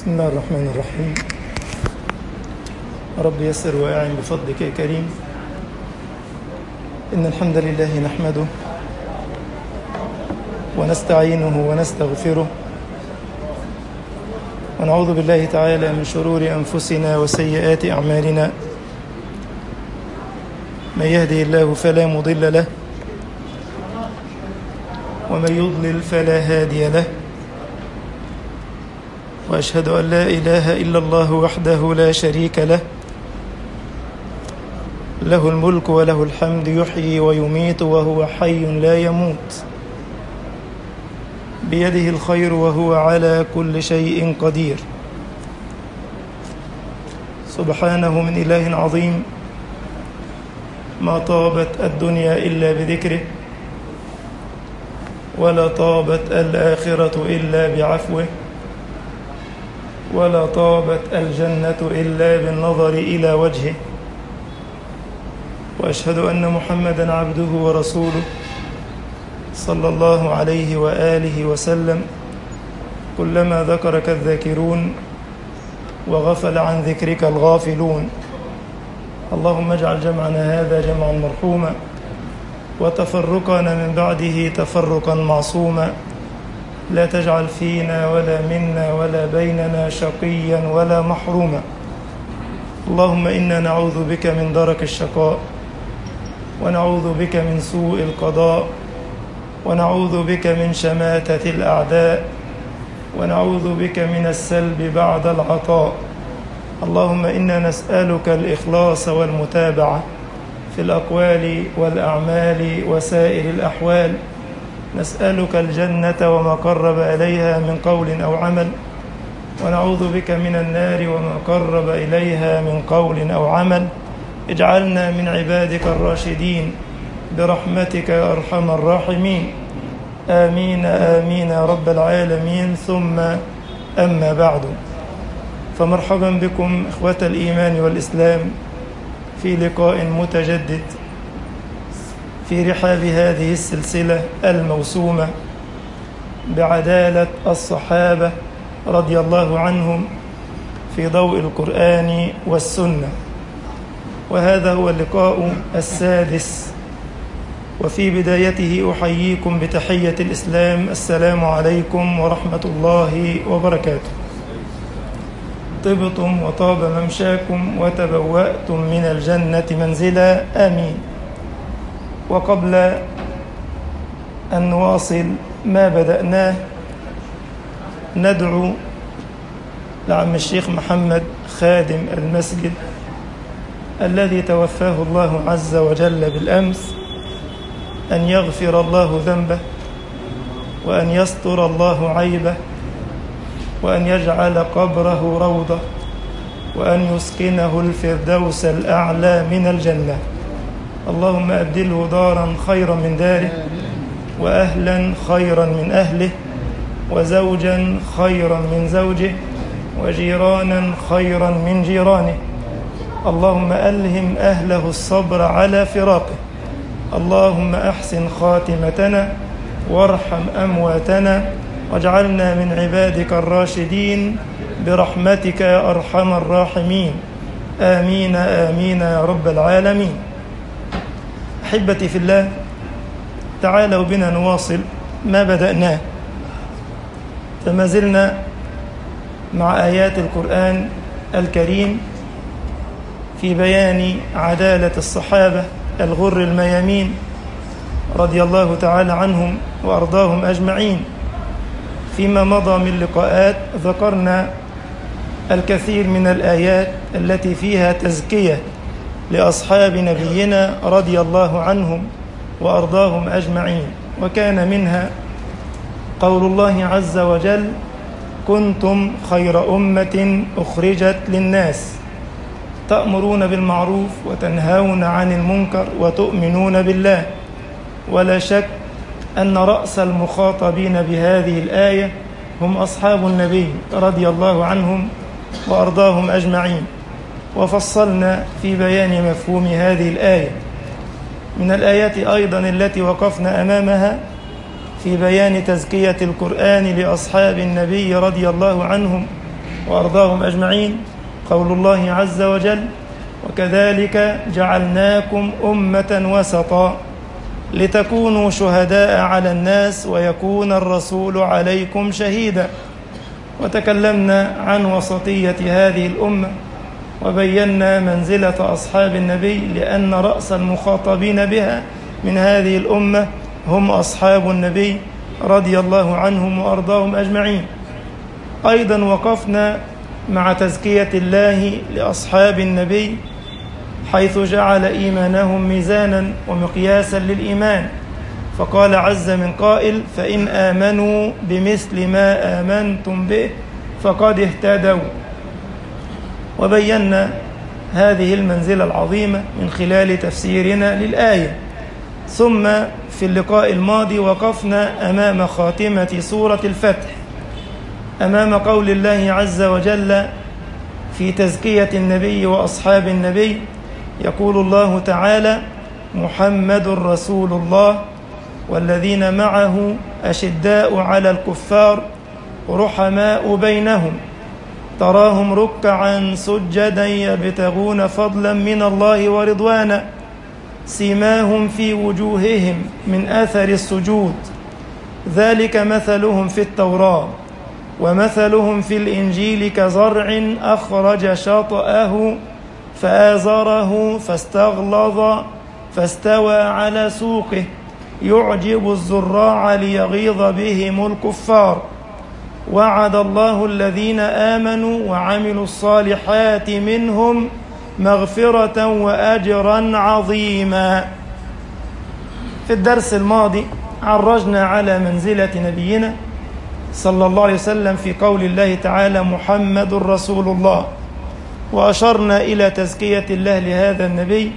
بسم الله الرحمن الرحيم رب يسر وأعن بفضلك يا كريم إن الحمد لله نحمده ونستعينه ونستغفره ونعوذ بالله تعالى من شرور أنفسنا وسيئات أعمالنا من يهده الله فلا مضل له ومن يضلل فلا هادي له واشهد ان لا اله الا الله وحده لا شريك له له الملك وله الحمد يحيي ويميت وهو حي لا يموت بيده الخير وهو على كل شيء قدير سبحانه من اله عظيم ما طابت الدنيا الا بذكره ولا طابت الاخره الا بعفوه ولا طابت الجنة إلا بالنظر إلى وجهه وأشهد أن محمدا عبده ورسوله صلى الله عليه وآله وسلم كلما ذكرك الذاكرون وغفل عن ذكرك الغافلون اللهم اجعل جمعنا هذا جمعا مرحوما وتفرقنا من بعده تفرقا معصوما لا تجعل فينا ولا منا ولا بيننا شقيا ولا محروما اللهم انا نعوذ بك من درك الشقاء ونعوذ بك من سوء القضاء ونعوذ بك من شماته الاعداء ونعوذ بك من السلب بعد العطاء اللهم انا نسالك الاخلاص والمتابعه في الاقوال والاعمال وسائر الاحوال نسألك الجنة وما قرب إليها من قول أو عمل ونعوذ بك من النار وما قرب إليها من قول أو عمل اجعلنا من عبادك الراشدين برحمتك يا أرحم الراحمين آمين آمين يا رب العالمين ثم أما بعد فمرحبا بكم إخوة الإيمان والإسلام في لقاء متجدد في رحاب هذه السلسلة الموسومة بعدالة الصحابة رضي الله عنهم في ضوء القرآن والسنة وهذا هو اللقاء السادس وفي بدايته أحييكم بتحية الإسلام السلام عليكم ورحمة الله وبركاته طبتم وطاب ممشاكم وتبوأتم من الجنة منزلا آمين وقبل أن نواصل ما بدأناه ندعو لعم الشيخ محمد خادم المسجد الذي توفاه الله عز وجل بالأمس أن يغفر الله ذنبه وأن يستر الله عيبه وأن يجعل قبره روضة وأن يسكنه الفردوس الأعلى من الجنة اللهم أبدله دارا خيرا من داره وأهلا خيرا من أهله وزوجا خيرا من زوجه وجيرانا خيرا من جيرانه اللهم ألهم أهله الصبر على فراقه اللهم أحسن خاتمتنا وارحم أمواتنا واجعلنا من عبادك الراشدين برحمتك يا أرحم الراحمين آمين آمين يا رب العالمين احبتي في الله تعالوا بنا نواصل ما بدأناه فما زلنا مع آيات القرآن الكريم في بيان عدالة الصحابة الغر الميامين رضي الله تعالى عنهم وأرضاهم أجمعين فيما مضى من لقاءات ذكرنا الكثير من الآيات التي فيها تزكية لأصحاب نبينا رضي الله عنهم وأرضاهم أجمعين وكان منها قول الله عز وجل كنتم خير أمة أخرجت للناس تأمرون بالمعروف وتنهون عن المنكر وتؤمنون بالله ولا شك أن رأس المخاطبين بهذه الآية هم أصحاب النبي رضي الله عنهم وأرضاهم أجمعين وفصلنا في بيان مفهوم هذه الآية من الآيات أيضا التي وقفنا أمامها في بيان تزكية القرآن لأصحاب النبي رضي الله عنهم وأرضاهم أجمعين قول الله عز وجل وكذلك جعلناكم أمة وسطا لتكونوا شهداء على الناس ويكون الرسول عليكم شهيدا وتكلمنا عن وسطية هذه الأمة وبينا منزلة أصحاب النبي لأن رأس المخاطبين بها من هذه الأمة هم أصحاب النبي رضي الله عنهم وأرضاهم أجمعين أيضا وقفنا مع تزكية الله لأصحاب النبي حيث جعل إيمانهم ميزانا ومقياسا للإيمان فقال عز من قائل فإن آمنوا بمثل ما آمنتم به فقد اهتدوا وبينا هذه المنزلة العظيمة من خلال تفسيرنا للآية ثم في اللقاء الماضي وقفنا أمام خاتمة سورة الفتح أمام قول الله عز وجل في تزكية النبي وأصحاب النبي يقول الله تعالى محمد رسول الله والذين معه أشداء على الكفار رحماء بينهم تراهم ركعا سجدا يبتغون فضلا من الله ورضوانا سيماهم في وجوههم من اثر السجود ذلك مثلهم في التوراه ومثلهم في الانجيل كزرع اخرج شطاه فازره فاستغلظ فاستوى على سوقه يعجب الزراع ليغيظ بهم الكفار وعد الله الذين امنوا وعملوا الصالحات منهم مغفره واجرا عظيما في الدرس الماضي عرجنا على منزله نبينا صلى الله عليه وسلم في قول الله تعالى محمد رسول الله واشرنا الى تزكيه الله لهذا النبي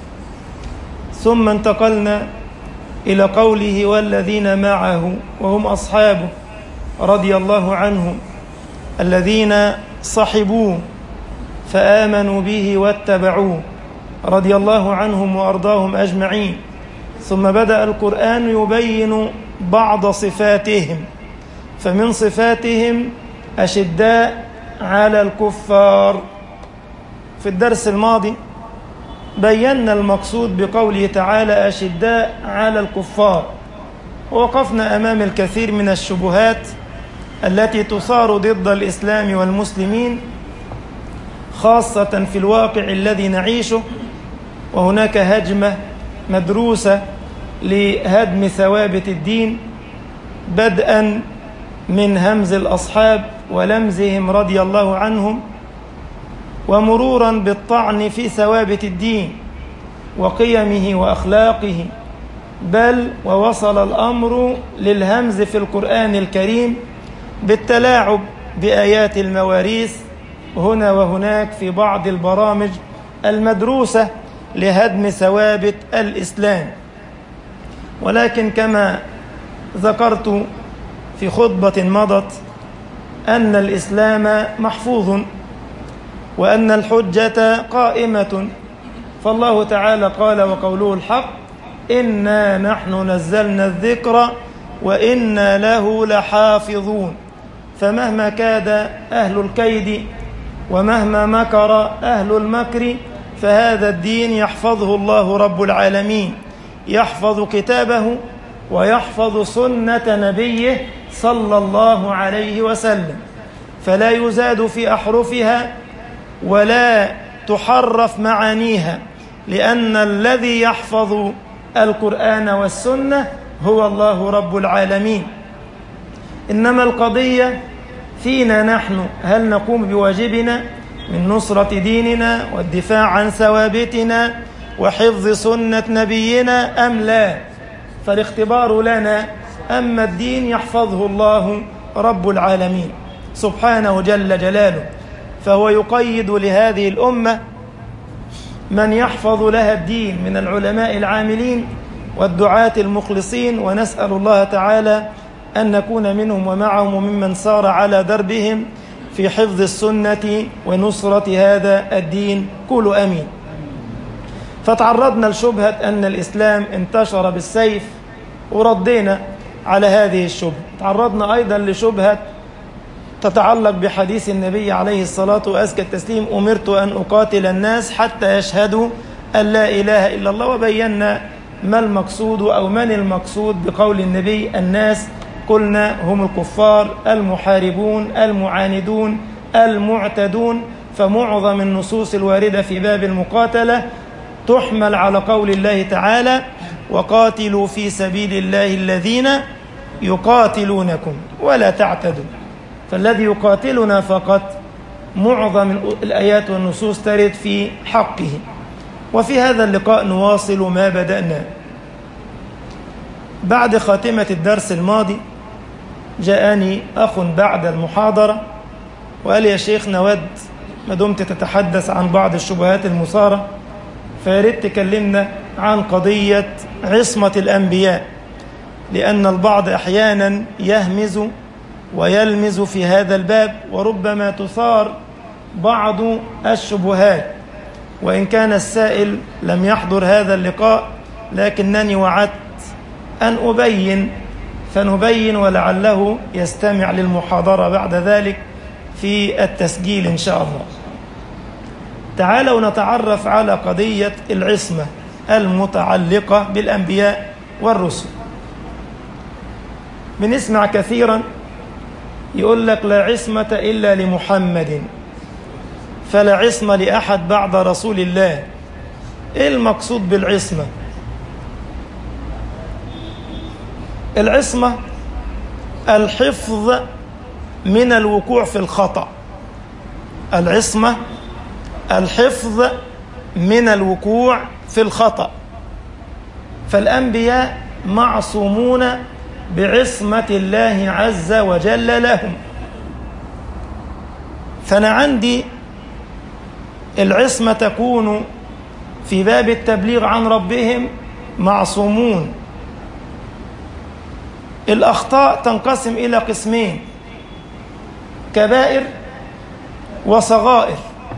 ثم انتقلنا الى قوله والذين معه وهم اصحابه رضي الله عنهم الذين صحبوه فامنوا به واتبعوه رضي الله عنهم وارضاهم اجمعين ثم بدا القران يبين بعض صفاتهم فمن صفاتهم اشداء على الكفار في الدرس الماضي بينا المقصود بقوله تعالى اشداء على الكفار ووقفنا امام الكثير من الشبهات التي تصار ضد الاسلام والمسلمين خاصه في الواقع الذي نعيشه وهناك هجمه مدروسه لهدم ثوابت الدين بدءا من همز الاصحاب ولمزهم رضي الله عنهم ومرورا بالطعن في ثوابت الدين وقيمه واخلاقه بل ووصل الامر للهمز في القران الكريم بالتلاعب بايات المواريث هنا وهناك في بعض البرامج المدروسه لهدم ثوابت الاسلام ولكن كما ذكرت في خطبه مضت ان الاسلام محفوظ وان الحجه قائمه فالله تعالى قال وقوله الحق انا نحن نزلنا الذكر وانا له لحافظون فمهما كاد اهل الكيد ومهما مكر اهل المكر فهذا الدين يحفظه الله رب العالمين يحفظ كتابه ويحفظ سنه نبيه صلى الله عليه وسلم فلا يزاد في احرفها ولا تحرف معانيها لان الذي يحفظ القران والسنه هو الله رب العالمين انما القضيه فينا نحن هل نقوم بواجبنا من نصره ديننا والدفاع عن ثوابتنا وحفظ سنه نبينا ام لا فالاختبار لنا اما الدين يحفظه الله رب العالمين سبحانه جل جلاله فهو يقيد لهذه الامه من يحفظ لها الدين من العلماء العاملين والدعاة المخلصين ونسأل الله تعالى أن نكون منهم ومعهم وممن سار على دربهم في حفظ السنة ونصرة هذا الدين قولوا أمين فتعرضنا لشبهة أن الإسلام انتشر بالسيف وردينا على هذه الشبهة تعرضنا أيضا لشبهة تتعلق بحديث النبي عليه الصلاة وأزكى التسليم أمرت أن أقاتل الناس حتى يشهدوا أن لا إله إلا الله وبينا ما المقصود أو من المقصود بقول النبي الناس قلنا هم الكفار المحاربون المعاندون المعتدون فمعظم النصوص الواردة في باب المقاتلة تحمل على قول الله تعالى وقاتلوا في سبيل الله الذين يقاتلونكم ولا تعتدوا فالذي يقاتلنا فقط معظم الآيات والنصوص ترد في حقه وفي هذا اللقاء نواصل ما بدأنا بعد خاتمة الدرس الماضي جاءني أخ بعد المحاضرة وقال يا شيخ نود ما دمت تتحدث عن بعض الشبهات المثارة فياريت تكلمنا عن قضية عصمة الأنبياء لأن البعض أحيانا يهمز ويلمز في هذا الباب وربما تثار بعض الشبهات وإن كان السائل لم يحضر هذا اللقاء لكنني وعدت أن أبين فنبين ولعله يستمع للمحاضرة بعد ذلك في التسجيل إن شاء الله تعالوا نتعرف على قضية العصمة المتعلقة بالأنبياء والرسل بنسمع كثيرا يقول لك لا عصمة إلا لمحمد فلا عصمة لأحد بعد رسول الله إيه المقصود بالعصمة العصمة الحفظ من الوقوع في الخطأ العصمة الحفظ من الوقوع في الخطأ فالأنبياء معصومون بعصمة الله عز وجل لهم فأنا عندي العصمة تكون في باب التبليغ عن ربهم معصومون الأخطاء تنقسم إلى قسمين كبائر وصغائر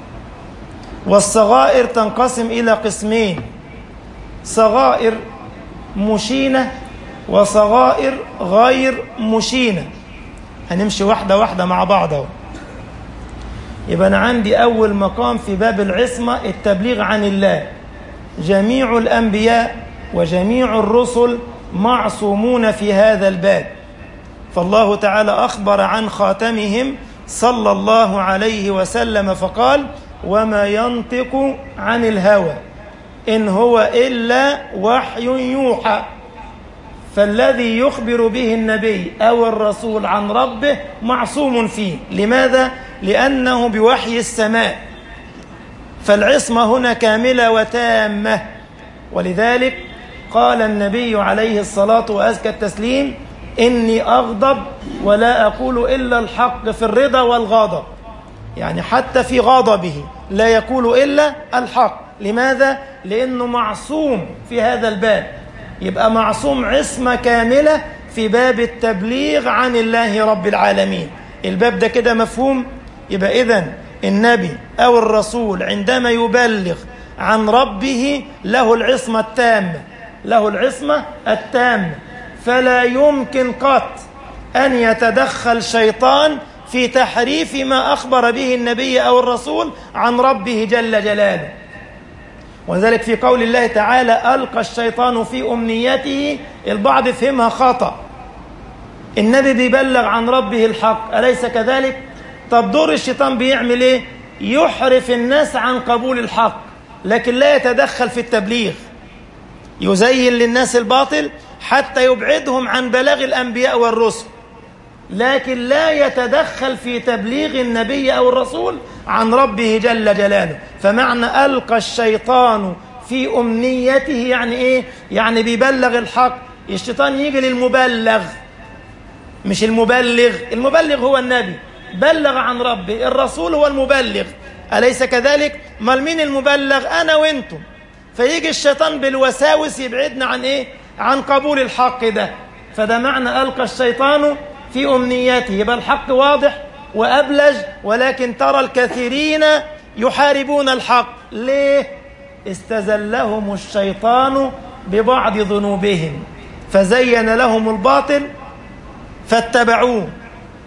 والصغائر تنقسم إلى قسمين صغائر مشينة وصغائر غير مشينة هنمشي واحدة واحدة مع بعض اهو يبقى أنا عندي أول مقام في باب العصمة التبليغ عن الله جميع الأنبياء وجميع الرسل معصومون في هذا الباب فالله تعالى أخبر عن خاتمهم صلى الله عليه وسلم فقال وما ينطق عن الهوى إن هو إلا وحي يوحى فالذي يخبر به النبي أو الرسول عن ربه معصوم فيه لماذا؟ لأنه بوحي السماء فالعصمة هنا كاملة وتامة ولذلك قال النبي عليه الصلاة وأزكى التسليم إني أغضب ولا أقول إلا الحق في الرضا والغضب يعني حتى في غضبه لا يقول إلا الحق لماذا؟ لأنه معصوم في هذا الباب يبقى معصوم عصمة كاملة في باب التبليغ عن الله رب العالمين الباب ده كده مفهوم يبقى إذن النبي أو الرسول عندما يبلغ عن ربه له العصمة التامة له العصمة التامة فلا يمكن قط أن يتدخل شيطان في تحريف ما أخبر به النبي أو الرسول عن ربه جل جلاله وذلك في قول الله تعالى ألقى الشيطان في أمنيته البعض فهمها خطأ النبي بيبلغ عن ربه الحق أليس كذلك؟ طب دور الشيطان بيعمل إيه؟ يحرف الناس عن قبول الحق لكن لا يتدخل في التبليغ يزين للناس الباطل حتى يبعدهم عن بلاغ الأنبياء والرسل لكن لا يتدخل في تبليغ النبي أو الرسول عن ربه جل جلاله فمعنى ألقى الشيطان في أمنيته يعني إيه؟ يعني بيبلغ الحق الشيطان يجي للمبلغ مش المبلغ المبلغ هو النبي بلغ عن ربه الرسول هو المبلغ أليس كذلك؟ ما مين المبلغ أنا وإنتم فيجي الشيطان بالوساوس يبعدنا عن إيه؟ عن قبول الحق ده فده معنى ألقى الشيطان في أمنيته يبقى الحق واضح وأبلج ولكن ترى الكثيرين يحاربون الحق ليه؟ استزلهم الشيطان ببعض ذنوبهم فزين لهم الباطل فاتبعوه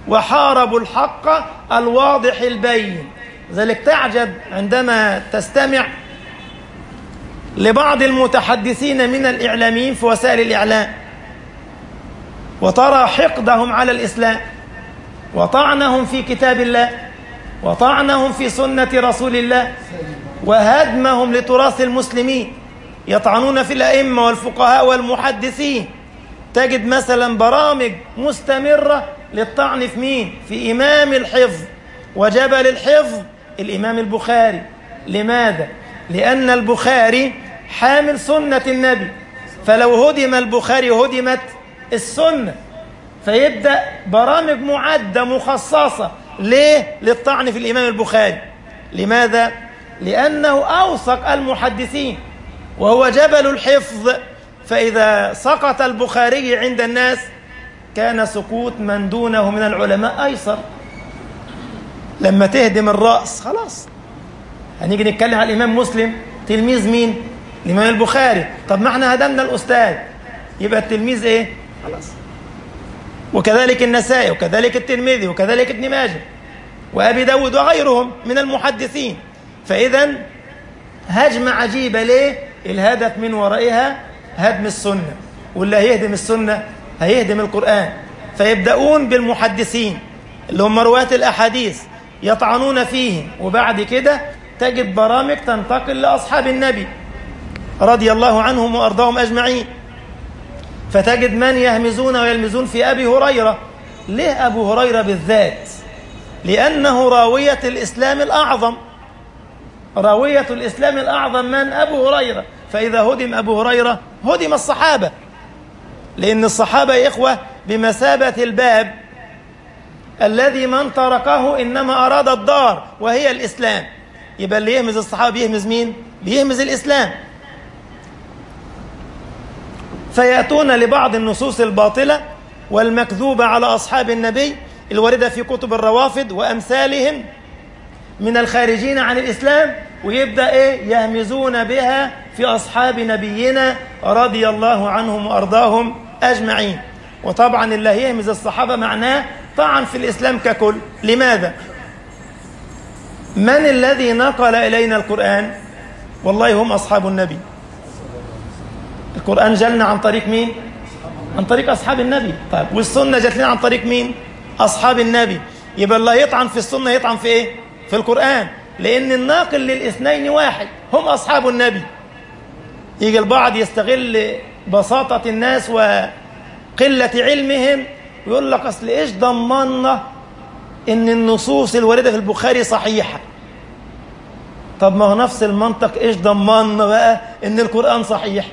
وحاربوا الحق الواضح البين ذلك تعجب عندما تستمع لبعض المتحدثين من الإعلاميين في وسائل الإعلام وترى حقدهم على الإسلام وطعنهم في كتاب الله وطعنهم في سنة رسول الله وهدمهم لتراث المسلمين يطعنون في الأئمة والفقهاء والمحدثين تجد مثلا برامج مستمرة للطعن في مين؟ في إمام الحفظ وجبل الحفظ الإمام البخاري لماذا؟ لأن البخاري حامل سنة النبي فلو هدم البخاري هدمت السنة فيبدأ برامج معدة مخصصة ليه؟ للطعن في الإمام البخاري لماذا؟ لأنه أوثق المحدثين وهو جبل الحفظ فإذا سقط البخاري عند الناس كان سقوط من دونه من العلماء أيسر لما تهدم الرأس خلاص هنيجي نتكلم على الإمام مسلم تلميذ مين؟ الإمام البخاري طب ما احنا هدمنا الأستاذ يبقى التلميذ إيه؟ خلاص وكذلك النسائي وكذلك الترمذي وكذلك ابن ماجه وأبي داود وغيرهم من المحدثين فإذا هجمة عجيبة ليه؟ الهدف من ورائها هدم السنة واللي هيهدم السنة هيهدم القرآن فيبدأون بالمحدثين اللي هم رواة الأحاديث يطعنون فيهم وبعد كده تجد برامج تنتقل لأصحاب النبي رضي الله عنهم وأرضاهم أجمعين فتجد من يهمزون ويلمزون في أبي هريرة ليه أبو هريرة بالذات لأنه راوية الإسلام الأعظم راوية الإسلام الأعظم من أبو هريرة فإذا هدم أبو هريرة هدم الصحابة لأن الصحابة يا إخوة بمثابة الباب الذي من تركه إنما أراد الدار وهي الإسلام يبقى اللي يهمز الصحابة بيهمز مين؟ بيهمز الإسلام فيأتون لبعض النصوص الباطلة والمكذوبة على أصحاب النبي الواردة في كتب الروافد وأمثالهم من الخارجين عن الإسلام ويبدأ إيه يهمزون بها في أصحاب نبينا رضي الله عنهم وأرضاهم أجمعين وطبعا اللي يهمز الصحابة معناه طعن في الإسلام ككل لماذا؟ من الذي نقل إلينا القرآن؟ والله هم أصحاب النبي القرآن جلنا عن طريق مين؟ عن طريق أصحاب النبي طيب والسنة جت لنا عن طريق مين؟ أصحاب النبي يبقى الله يطعن في السنة يطعن في إيه؟ في القرآن لأن الناقل للاثنين واحد هم أصحاب النبي يجي البعض يستغل بساطة الناس وقلة علمهم ويقول لك أصل إيش ضمنا إن النصوص الواردة في البخاري صحيحة طب ما هو نفس المنطق إيش ضمنا بقى إن القرآن صحيح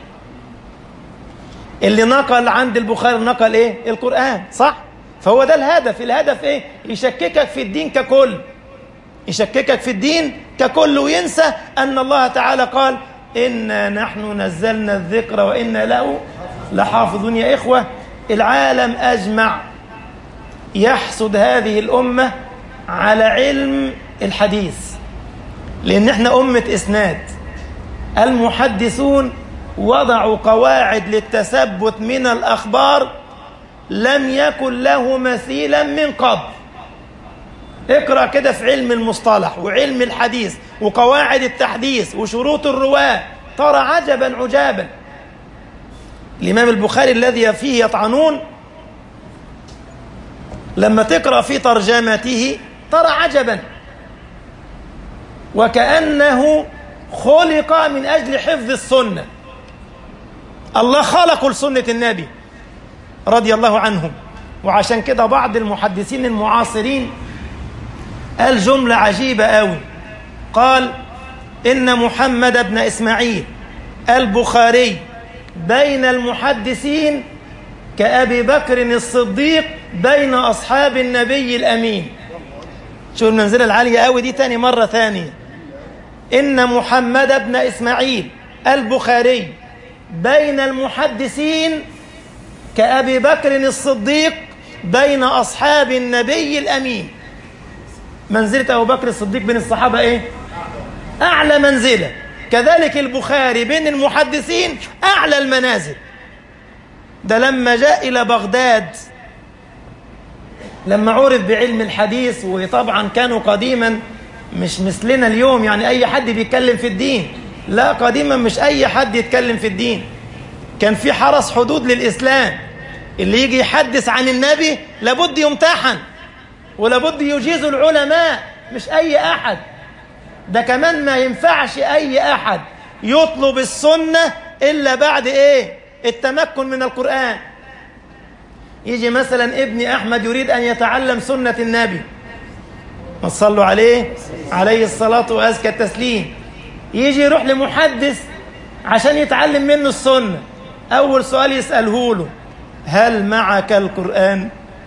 اللي نقل عند البخاري نقل إيه القرآن صح فهو ده الهدف الهدف إيه يشككك في الدين ككل يشككك في الدين ككل وينسى أن الله تعالى قال إنا نحن نزلنا الذكر وإنا له لحافظون يا إخوة العالم أجمع يحسد هذه الأمة على علم الحديث لأن احنا أمة إسناد المحدثون وضعوا قواعد للتثبت من الأخبار لم يكن له مثيلا من قبل اقرأ كده في علم المصطلح وعلم الحديث وقواعد التحديث وشروط الرواة ترى عجبا عجابا الإمام البخاري الذي فيه يطعنون لما تقرأ في ترجمته ترى عجبا وكأنه خلق من أجل حفظ السنة الله خلقه لسنة النبي رضي الله عنهم وعشان كده بعض المحدثين المعاصرين قال جملة عجيبة قوي قال إن محمد بن إسماعيل البخاري بين المحدثين كأبي بكر الصديق بين أصحاب النبي الأمين شو المنزلة العالية قوي دي تاني مرة ثانية إن محمد بن إسماعيل البخاري بين المحدثين كأبي بكر الصديق بين أصحاب النبي الأمين منزلة أبو بكر الصديق بين الصحابة إيه؟ أعلى منزلة كذلك البخاري بين المحدثين أعلى المنازل ده لما جاء إلى بغداد لما عرف بعلم الحديث وطبعا كانوا قديما مش مثلنا اليوم يعني أي حد بيتكلم في الدين لا قديما مش أي حد يتكلم في الدين كان في حرس حدود للإسلام اللي يجي يحدث عن النبي لابد يمتحن ولابد يجيز العلماء مش أي أحد ده كمان ما ينفعش أي أحد يطلب السنة إلا بعد إيه التمكن من القرآن يجي مثلا ابني أحمد يريد أن يتعلم سنة النبي ما تصلوا عليه عليه الصلاة وأزكى التسليم يجي يروح لمحدث عشان يتعلم منه السنة أول سؤال يسأله له هل معك القرآن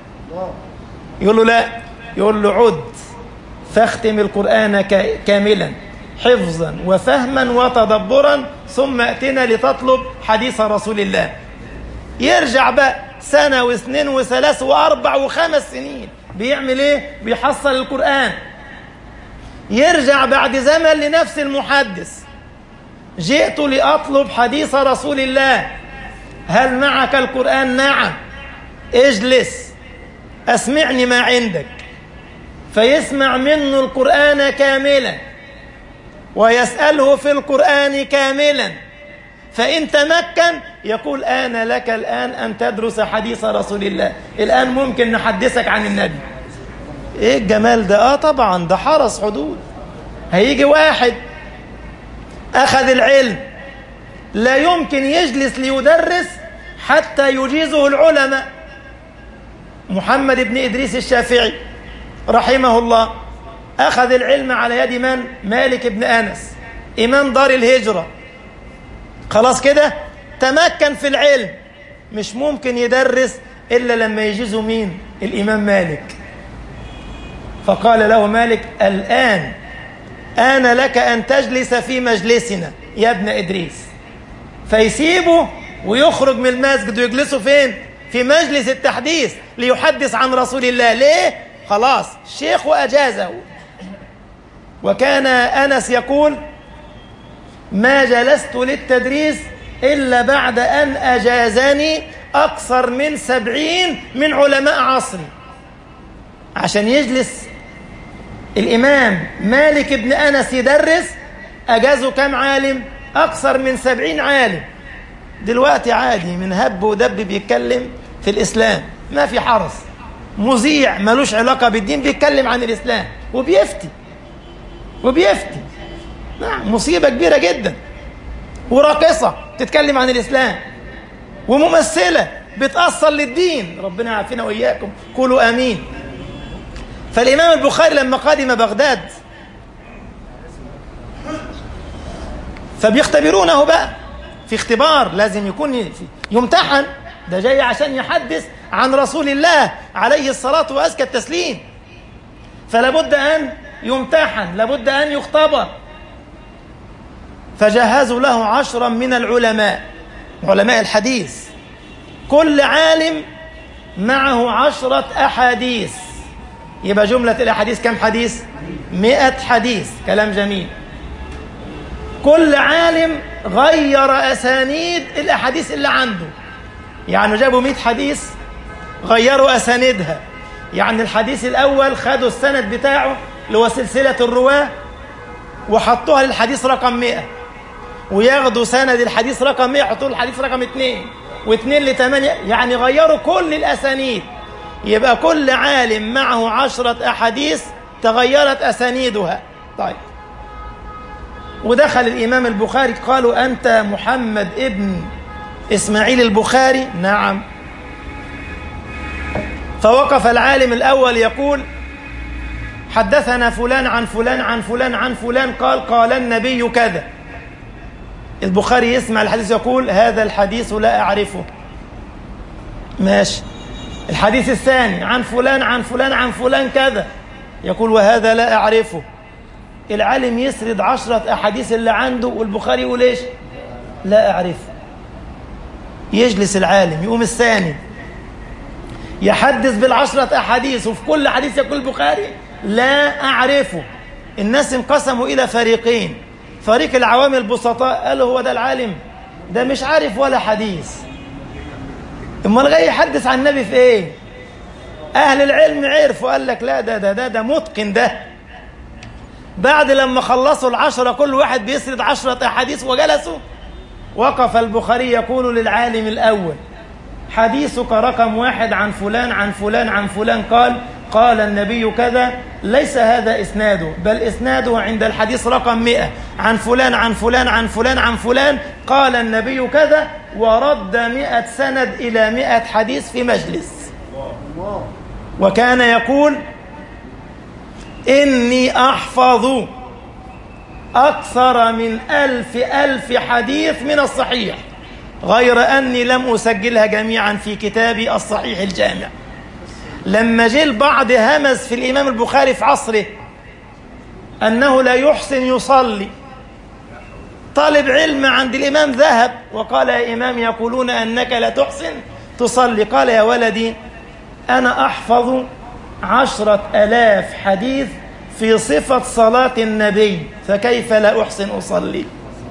يقول له لا يقول له عد فاختم القرآن كاملا حفظا وفهما وتدبرا ثم ائتنا لتطلب حديث رسول الله يرجع بقى سنة واثنين وثلاث وأربع وخمس سنين بيعمل ايه بيحصل القرآن يرجع بعد زمن لنفس المحدث جئت لأطلب حديث رسول الله هل معك القرآن نعم اجلس أسمعني ما عندك فيسمع منه القرآن كاملا ويسأله في القرآن كاملا فإن تمكن يقول آن لك الآن أن تدرس حديث رسول الله الآن ممكن نحدثك عن النبي إيه الجمال ده آه طبعا ده حرس حدود هيجي واحد أخذ العلم لا يمكن يجلس ليدرس حتى يجيزه العلماء محمد بن إدريس الشافعي رحمه الله أخذ العلم على يد من؟ مالك بن أنس إمام دار الهجرة خلاص كده تمكن في العلم مش ممكن يدرس إلا لما يجيزه مين؟ الإمام مالك فقال له مالك الآن آن لك أن تجلس في مجلسنا يا ابن إدريس فيسيبه ويخرج من المسجد ويجلسه فين؟ في مجلس التحديث ليحدث عن رسول الله ليه؟ خلاص الشيخ وأجازه وكان أنس يقول ما جلست للتدريس إلا بعد أن أجازني أكثر من سبعين من علماء عصري عشان يجلس الإمام مالك بن أنس يدرس أجازه كم عالم أكثر من سبعين عالم دلوقتي عادي من هب ودب بيتكلم في الإسلام ما في حرس مذيع ملوش علاقة بالدين بيتكلم عن الإسلام وبيفتي وبيفتي نعم مصيبة كبيرة جدا وراقصة تتكلم عن الإسلام وممثلة بتأصل للدين ربنا يعافينا وإياكم قولوا آمين فالإمام البخاري لما قدم بغداد فبيختبرونه بقى في اختبار لازم يكون يمتحن ده جاي عشان يحدث عن رسول الله عليه الصلاة وأزكى التسليم فلابد أن يمتحن لابد أن يختبر فجهزوا له عشرا من العلماء علماء الحديث كل عالم معه عشرة أحاديث يبقى جملة الأحاديث كم حديث مئة حديث كلام جميل كل عالم غير أسانيد الأحاديث اللي عنده يعني جابوا مئة حديث غيروا أساندها يعني الحديث الأول خدوا السند بتاعه اللي هو سلسلة الرواة وحطوها للحديث رقم 100 وياخدوا سند الحديث رقم 100 يحطوه الحديث رقم 2 و2 ل 8 يعني غيروا كل الأسانيد يبقى كل عالم معه عشرة أحاديث تغيرت أسانيدها طيب ودخل الإمام البخاري قالوا أنت محمد ابن إسماعيل البخاري نعم فوقف العالم الأول يقول حدثنا فلان عن فلان عن فلان عن فلان قال قال النبي كذا البخاري يسمع الحديث يقول هذا الحديث لا أعرفه ماشي الحديث الثاني عن فلان عن فلان عن فلان كذا يقول وهذا لا أعرفه العالم يسرد عشرة أحاديث اللي عنده والبخاري يقول إيش لا أعرفه يجلس العالم يقوم الثاني يحدث بالعشرة أحاديث وفي كل حديث يقول البخاري لا أعرفه الناس انقسموا إلى فريقين فريق العوام البسطاء قالوا هو ده العالم ده مش عارف ولا حديث امال جاي يحدث عن النبي في ايه أهل العلم عرفوا قال لك لا ده ده ده ده متقن ده بعد لما خلصوا العشرة كل واحد بيسرد عشرة أحاديث وجلسوا وقف البخاري يقول للعالم الأول حديثك رقم واحد عن فلان عن فلان عن فلان قال قال النبي كذا ليس هذا إسناده بل إسناده عند الحديث رقم مئة عن فلان عن فلان عن فلان عن فلان قال النبي كذا ورد مئة سند إلى مئة حديث في مجلس وكان يقول إني أحفظ أكثر من ألف ألف حديث من الصحيح غير أني لم أسجلها جميعا في كتابي الصحيح الجامع لما جه البعض همز في الإمام البخاري في عصره أنه لا يحسن يصلي طالب علم عند الإمام ذهب وقال يا إمام يقولون أنك لا تحسن تصلي قال يا ولدي أنا أحفظ عشرة ألاف حديث في صفة صلاة النبي فكيف لا أحسن أصلي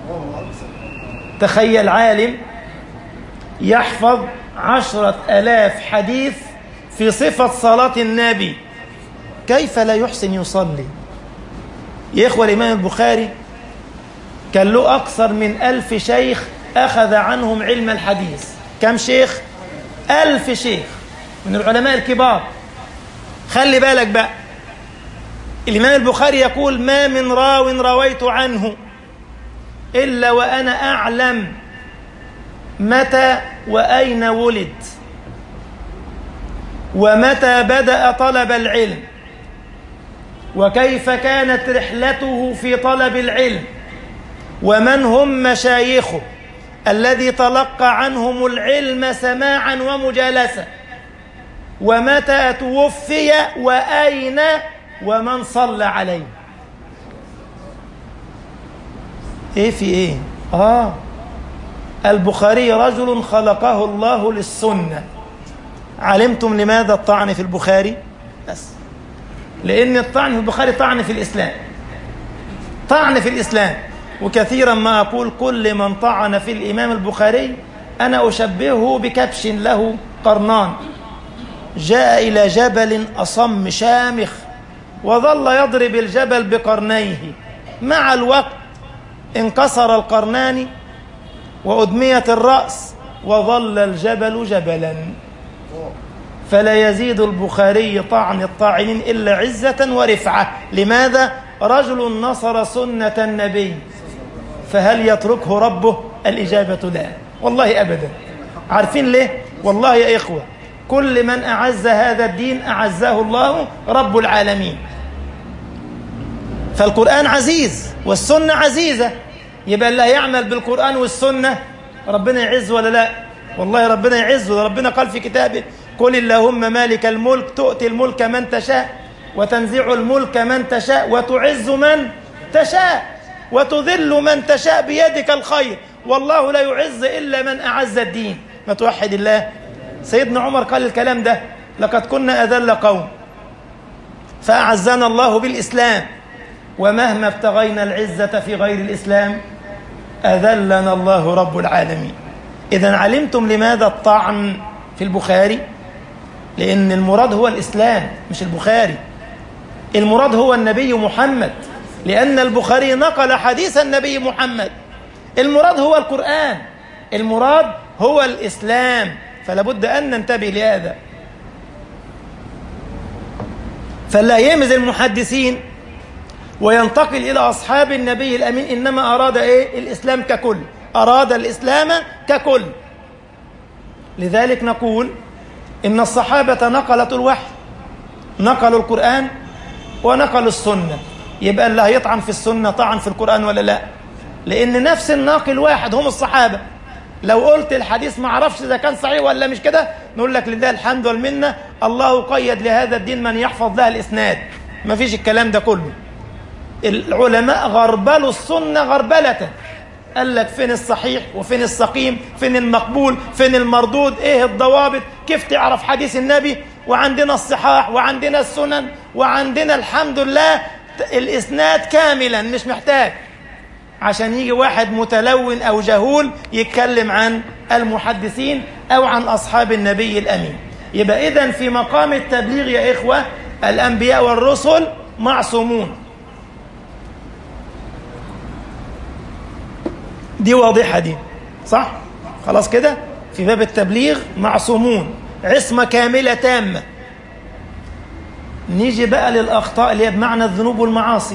تخيل عالم يحفظ عشرة ألاف حديث في صفة صلاة النبي كيف لا يحسن يصلي يا إخوة الإمام البخاري كان له أكثر من ألف شيخ أخذ عنهم علم الحديث كم شيخ؟ ألف شيخ من العلماء الكبار خلي بالك بقى الإمام البخاري يقول ما من راو رويت عنه إلا وأنا أعلم متى وأين ولد ومتى بدأ طلب العلم وكيف كانت رحلته في طلب العلم ومن هم مشايخه الذي تلقى عنهم العلم سماعا ومجالسة ومتى توفي وأين ومن صلى عليه ايه في ايه اه البخاري رجل خلقه الله للسنة علمتم لماذا الطعن في البخاري بس لأن الطعن في البخاري طعن في الإسلام طعن في الإسلام وكثيرا ما أقول كل من طعن في الإمام البخاري أنا أشبهه بكبش له قرنان جاء إلى جبل أصم شامخ وظل يضرب الجبل بقرنيه مع الوقت انكسر القرنان وأدمية الرأس وظل الجبل جبلا فلا يزيد البخاري طعن الطاعنين إلا عزة ورفعة لماذا؟ رجل نصر سنة النبي فهل يتركه ربه؟ الإجابة لا والله أبدا عارفين ليه؟ والله يا إخوة كل من أعز هذا الدين أعزه الله رب العالمين فالقرآن عزيز والسنة عزيزة يبقى اللي هيعمل بالقرآن والسنة ربنا يعز ولا لا والله ربنا يعز ربنا قال في كتابه قل اللهم مالك الملك تؤتي الملك من تشاء وتنزع الملك من تشاء وتعز من تشاء وتذل من تشاء بيدك الخير والله لا يعز إلا من أعز الدين ما توحد الله سيدنا عمر قال الكلام ده لقد كنا أذل قوم فأعزنا الله بالإسلام ومهما ابتغينا العزة في غير الإسلام أذلنا الله رب العالمين إذا علمتم لماذا الطعن في البخاري لأن المراد هو الإسلام مش البخاري المراد هو النبي محمد لأن البخاري نقل حديث النبي محمد المراد هو القرآن المراد هو الإسلام فلا بد أن ننتبه لهذا فلا يمز المحدثين وينتقل إلى أصحاب النبي الأمين إنما أراد إيه؟ الإسلام ككل أراد الإسلام ككل لذلك نقول إن الصحابة نقلت الوحي نقلوا القرآن ونقلوا السنة يبقى اللي هيطعن في السنة طعن في القرآن ولا لا لأن نفس الناقل واحد هم الصحابة لو قلت الحديث ما اعرفش إذا كان صحيح ولا مش كده نقول لك لله الحمد والمنة الله قيد لهذا الدين من يحفظ لها الإسناد ما فيش الكلام ده كله العلماء غربلوا السنة غربلة قال لك فين الصحيح وفين السقيم فين المقبول فين المردود ايه الضوابط كيف تعرف حديث النبي وعندنا الصحاح وعندنا السنن وعندنا الحمد لله الإسناد كاملا مش محتاج عشان يجي واحد متلون أو جهول يتكلم عن المحدثين أو عن أصحاب النبي الأمين يبقى إذا في مقام التبليغ يا إخوة الأنبياء والرسل معصومون دي واضحة دي صح؟ خلاص كده في باب التبليغ معصومون عصمة كاملة تامة نيجي بقى للأخطاء اللي هي بمعنى الذنوب والمعاصي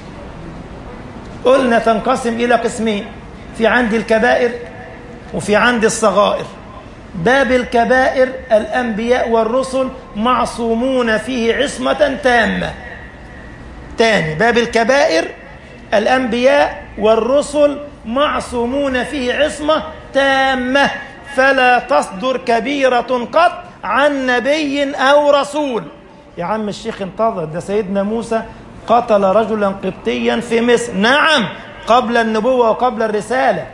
قلنا تنقسم إلى قسمين في عندي الكبائر وفي عندي الصغائر باب الكبائر الأنبياء والرسل معصومون فيه عصمة تامة تاني باب الكبائر الأنبياء والرسل معصومون فيه عصمة تامة فلا تصدر كبيرة قط عن نبي أو رسول يا عم الشيخ انتظر ده سيدنا موسى قتل رجلا قبطيا في مصر نعم قبل النبوة وقبل الرسالة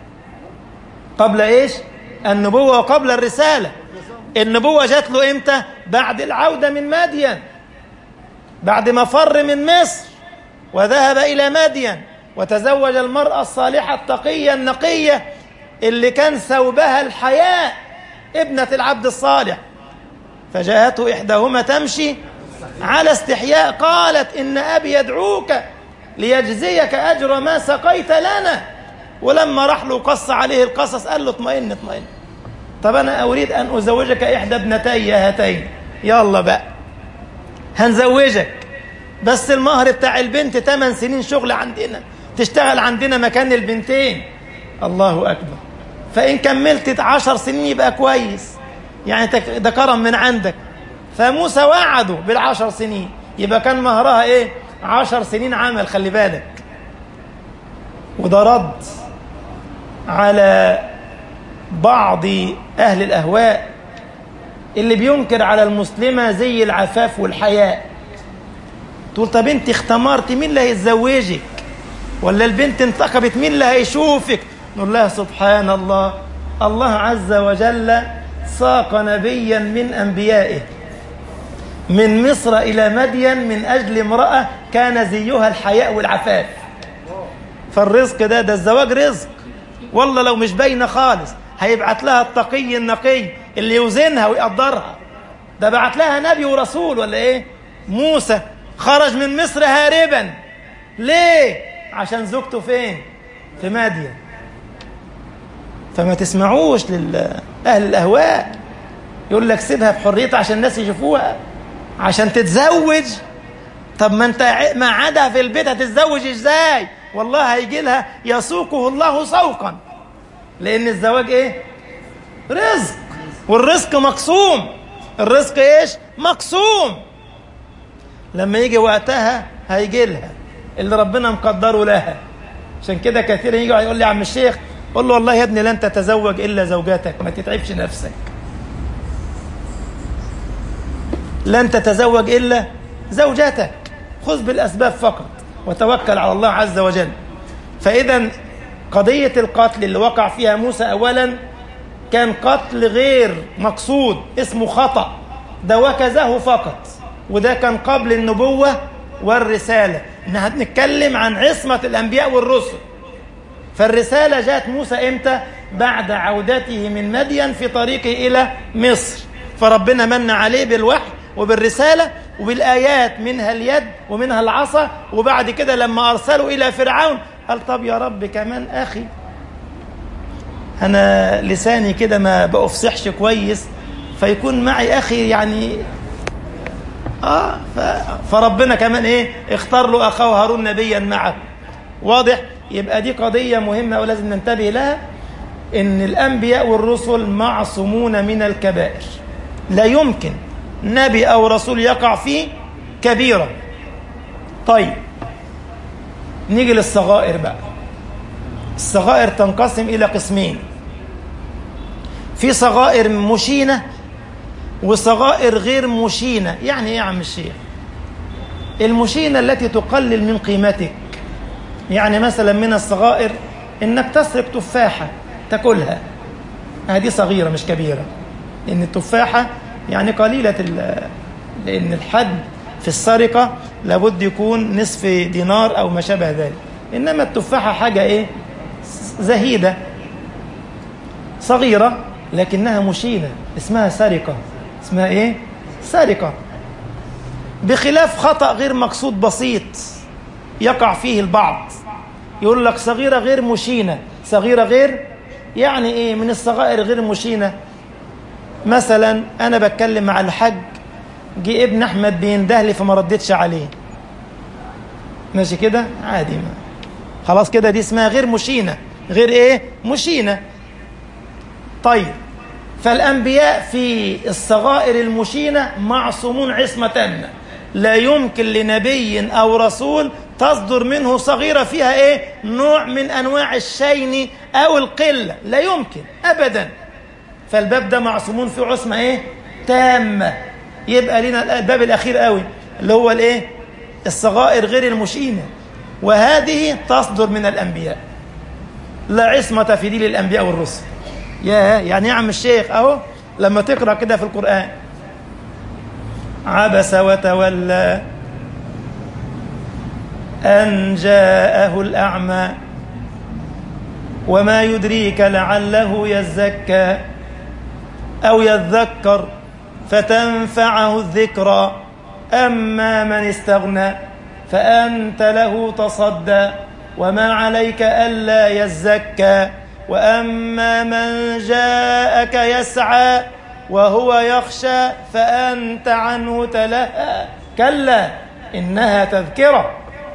قبل ايش النبوة وقبل الرسالة النبوة جات له امتى بعد العودة من مدين بعد ما فر من مصر وذهب إلى مدين وتزوج المرأة الصالحة التقية النقية اللي كان ثوبها الحياء ابنة العبد الصالح فجاءته إحداهما تمشي على استحياء قالت إن أبي يدعوك ليجزيك أجر ما سقيت لنا ولما راح له قص عليه القصص قال له اطمئن اطمئن طب أنا أريد أن أزوجك إحدى ابنتي هاتين يلا بقى هنزوجك بس المهر بتاع البنت 8 سنين شغل عندنا تشتغل عندنا مكان البنتين الله أكبر فإن كملت عشر سنين يبقى كويس يعني ده كرم من عندك فموسى وعده بالعشر سنين يبقى كان مهرها ايه عشر سنين عمل خلي بالك وده رد على بعض أهل الأهواء اللي بينكر على المسلمة زي العفاف والحياء تقول طب انت اختمرت مين اللي هيتزوجك ولا البنت انتخبت مين اللي هيشوفك نقول لها سبحان الله الله عز وجل ساق نبيا من أنبيائه من مصر إلى مدين من أجل امرأة كان زيها الحياء والعفاف فالرزق ده ده الزواج رزق والله لو مش باينة خالص هيبعت لها التقي النقي اللي يوزنها ويقدرها ده بعت لها نبي ورسول ولا ايه موسى خرج من مصر هاربا ليه عشان زوجته فين في ماديا فما تسمعوش لأهل الأهواء يقول لك سيبها بحريتها عشان الناس يشوفوها عشان تتزوج طب ما انت ما عادها في البيت هتتزوج ازاي والله هيجي لها يسوقه الله سوقا لان الزواج ايه رزق والرزق مقسوم الرزق ايش مقسوم لما يجي وقتها هيجي لها اللي ربنا مقدره لها عشان كده كثير يجي يقول لي يا عم الشيخ قول له والله يا ابني لن تتزوج الا زوجاتك ما تتعبش نفسك لن تتزوج الا زوجاتك خذ بالاسباب فقط وتوكل على الله عز وجل فاذا قضيه القتل اللي وقع فيها موسى اولا كان قتل غير مقصود اسمه خطا ده وكزه فقط وده كان قبل النبوه والرساله ان هنتكلم عن عصمه الانبياء والرسل فالرسالة جاءت موسى إمتى؟ بعد عودته من مدين في طريقه إلى مصر فربنا من عليه بالوحي وبالرسالة وبالآيات منها اليد ومنها العصا وبعد كده لما أرسلوا إلى فرعون قال طب يا رب كمان أخي أنا لساني كده ما بأفصحش كويس فيكون معي أخي يعني آه فربنا كمان إيه اختار له أخاه هارون نبيا معه واضح يبقى دي قضية مهمة ولازم ننتبه لها إن الأنبياء والرسل معصومون من الكبائر لا يمكن نبي أو رسول يقع فيه كبيرة طيب نيجي للصغائر بقى الصغائر تنقسم إلى قسمين في صغائر مشينة وصغائر غير مشينة يعني إيه يا عم الشيخ المشينة التي تقلل من قيمتك يعني مثلا من الصغائر انك تسرق تفاحة تاكلها هذه صغيرة مش كبيرة لأن التفاحة يعني قليلة لأن الحد في السرقة لابد يكون نصف دينار أو ما شابه ذلك إنما التفاحة حاجة إيه زهيدة صغيرة لكنها مشينة اسمها سرقة اسمها ايه سرقة بخلاف خطأ غير مقصود بسيط يقع فيه البعض يقول لك صغيرة غير مشينة صغيرة غير يعني ايه من الصغائر غير مشينة مثلا انا بتكلم مع الحج جه ابن احمد بيندهلي فما ردتش عليه ماشي كده عادي ما خلاص كده دي اسمها غير مشينة غير ايه مشينة طيب فالأنبياء في الصغائر المشينة معصومون عصمة تامة لا يمكن لنبي أو رسول تصدر منه صغيرة فيها إيه نوع من أنواع الشين أو القلة لا يمكن أبدا فالباب ده معصومون في عصمة إيه تامة يبقى لنا الباب الأخير قوي اللي هو الإيه الصغائر غير المشينة وهذه تصدر من الأنبياء لا عصمة في دين الأنبياء والرسل يا يعني يا عم الشيخ أهو لما تقرأ كده في القرآن عبس وتولى أن جاءه الأعمى وما يدريك لعله يزكى أو يذكر فتنفعه الذكرى أما من استغنى فأنت له تصدى وما عليك ألا يزكى وأما من جاءك يسعى وهو يخشى فأنت عنه تلهى كلا إنها تذكرة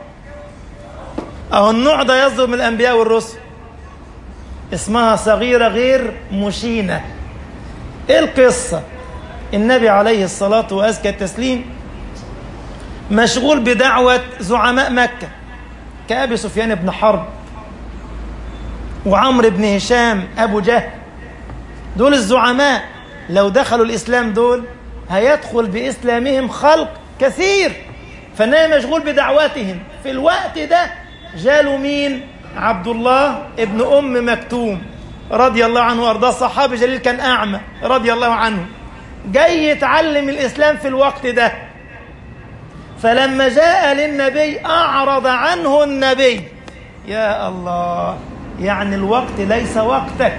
أو النوع ده يصدر من الأنبياء والرسل اسمها صغيرة غير مشينة إيه القصة النبي عليه الصلاة وأزكى التسليم مشغول بدعوة زعماء مكة كأبي سفيان بن حرب وعمرو بن هشام أبو جهل دول الزعماء لو دخلوا الإسلام دول هيدخل بإسلامهم خلق كثير فالنبي مشغول بدعواتهم في الوقت ده جاله مين عبد الله ابن أم مكتوم رضي الله عنه وأرضاه صحابي جليل كان أعمى رضي الله عنه جاي يتعلم الإسلام في الوقت ده فلما جاء للنبي أعرض عنه النبي يا الله يعني الوقت ليس وقتك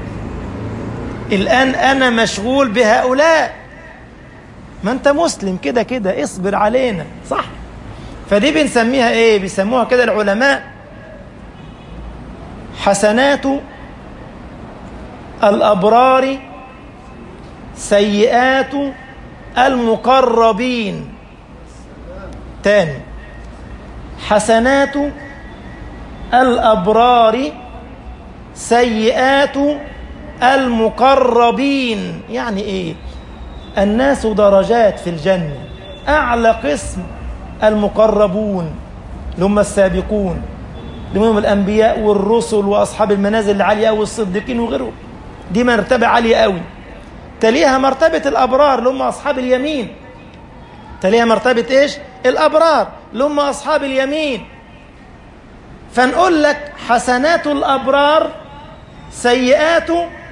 الآن أنا مشغول بهؤلاء ما أنت مسلم كده كده اصبر علينا صح فدي بنسميها إيه بيسموها كده العلماء حسنات الأبرار سيئات المقربين تاني حسنات الأبرار سيئات المقربين يعني إيه الناس درجات في الجنة أعلى قسم المقربون اللي هم السابقون اللي هم الأنبياء والرسل وأصحاب المنازل العالية والصديقين وغيرهم دي مرتبة عالية قوي تليها مرتبة الأبرار اللي هم أصحاب اليمين تليها مرتبة إيش الأبرار اللي هم أصحاب اليمين فنقول لك حسنات الأبرار سيئات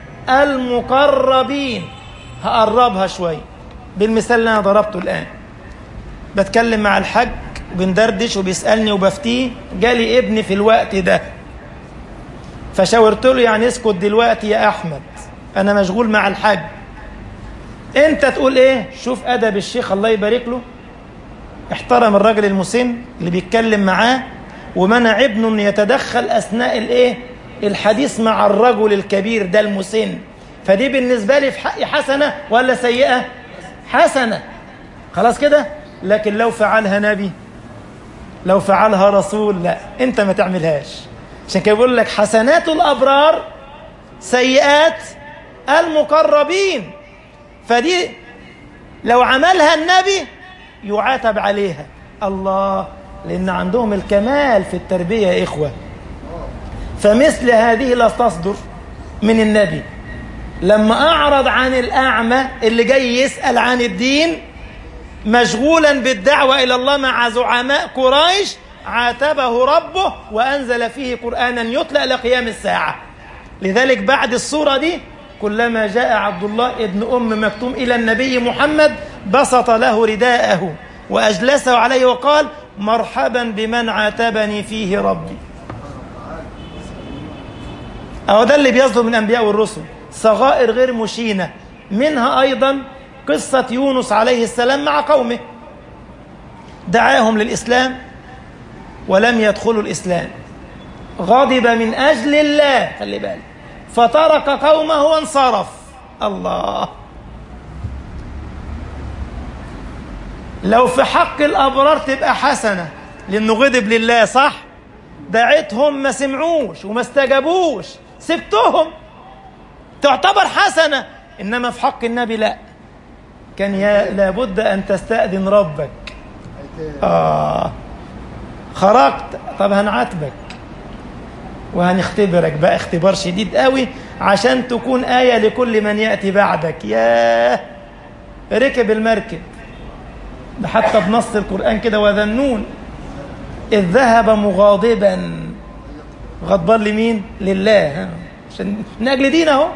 المقربين هقربها شوي بالمثال اللي أنا ضربته الآن بتكلم مع الحج وبندردش وبيسألني وبفتيه جالي ابني في الوقت ده فشاورت له يعني اسكت دلوقتي يا أحمد أنا مشغول مع الحج أنت تقول إيه شوف أدب الشيخ الله يبارك له احترم الراجل المسن اللي بيتكلم معاه ومنع ابنه ان يتدخل اثناء الايه الحديث مع الرجل الكبير ده المسن فدي بالنسبه لي في حقي حسنه ولا سيئه حسنه خلاص كده لكن لو فعلها نبي لو فعلها رسول لا انت ما تعملهاش عشان كده بيقول لك حسنات الابرار سيئات المقربين فدي لو عملها النبي يعاتب عليها الله لأن عندهم الكمال في التربية يا إخوة فمثل هذه لا تصدر من النبي لما أعرض عن الأعمى اللي جاي يسأل عن الدين مشغولا بالدعوة إلى الله مع زعماء قريش عاتبه ربه وأنزل فيه قرآنا يتلى إلى قيام الساعة لذلك بعد الصورة دي كلما جاء عبد الله ابن أم مكتوم إلى النبي محمد بسط له رداءه وأجلسه عليه وقال مرحبا بمن عاتبني فيه ربي أهو ده اللي بيصدر من الأنبياء والرسل صغائر غير مشينة منها أيضا قصة يونس عليه السلام مع قومه دعاهم للإسلام ولم يدخلوا الإسلام غضب من أجل الله خلي بالك فترك قومه وانصرف الله لو في حق الأبرار تبقى حسنة لأنه غضب لله صح دعيتهم ما سمعوش وما استجابوش سبتهم تعتبر حسنة إنما في حق النبي لا كان يا لابد أن تستأذن ربك آه خرجت طب هنعاتبك وهنختبرك بقى اختبار شديد قوي عشان تكون آية لكل من يأتي بعدك ياه ركب المركب ده حتى بنص القرآن كده وذنون إذ ذهب مغاضبا غضبان لمين؟ لله عشان من أجل دين أهو